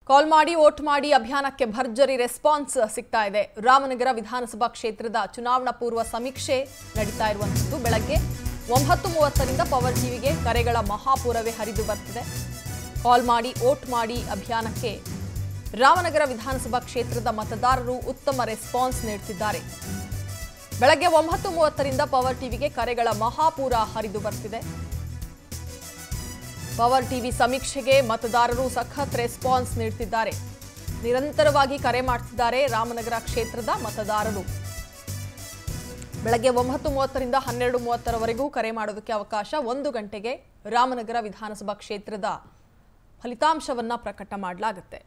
ಕಾಲ್ ಮಾಡಿ ವೋಟ್ ಮಾಡಿ ಅಭಿಯಾನಕ್ಕೆ ಭರ್ಜರಿ ರೆಸ್ಪಾನ್ಸ್ ಸಿಗ್ತಾ ಇದೆ ರಾಮನಗರ ವಿಧಾನಸಭಾ ಕ್ಷೇತ್ರದ ಚುನಾವಣಾ ಪೂರ್ವ ಸಮೀಕ್ಷೆ ನಡೀತಾ ಇರುವಂಥದ್ದು ಬೆಳಗ್ಗೆ ಒಂಬತ್ತು ಮೂವತ್ತರಿಂದ ಪವರ್ ಟಿವಿಗೆ ಕರೆಗಳ ಮಹಾಪೂರವೇ ಹರಿದು ಬರ್ತಿದೆ ಕಾಲ್ ಮಾಡಿ ವೋಟ್ ಮಾಡಿ ಅಭಿಯಾನಕ್ಕೆ ರಾಮನಗರ ವಿಧಾನಸಭಾ ಕ್ಷೇತ್ರದ ಮತದಾರರು ಉತ್ತಮ ರೆಸ್ಪಾನ್ಸ್ ನೀಡ್ತಿದ್ದಾರೆ ಬೆಳಗ್ಗೆ ಒಂಬತ್ತು ಮೂವತ್ತರಿಂದ ಪವರ್ ಟಿವಿಗೆ ಕರೆಗಳ ಮಹಾಪೂರ ಹರಿದು ಬರ್ತಿದೆ ಪವರ್ ಟಿವಿ ಸಮೀಕ್ಷೆಗೆ ಮತದಾರರು ಸಖತ್ ರೆಸ್ಪಾನ್ಸ್ ನೀಡ್ತಿದ್ದಾರೆ ನಿರಂತರವಾಗಿ ಕರೆ ಮಾಡ್ತಿದ್ದಾರೆ ರಾಮನಗರ ಕ್ಷೇತ್ರದ ಮತದಾರರು ಬೆಳಗ್ಗೆ ಒಂಬತ್ತು ಮೂವತ್ತರಿಂದ ಹನ್ನೆರಡು ಮೂವತ್ತರವರೆಗೂ ಕರೆ ಮಾಡೋದಕ್ಕೆ ಅವಕಾಶ ಒಂದು ಗಂಟೆಗೆ ರಾಮನಗರ ವಿಧಾನಸಭಾ ಕ್ಷೇತ್ರದ ಫಲಿತಾಂಶವನ್ನ ಪ್ರಕಟ ಮಾಡಲಾಗುತ್ತೆ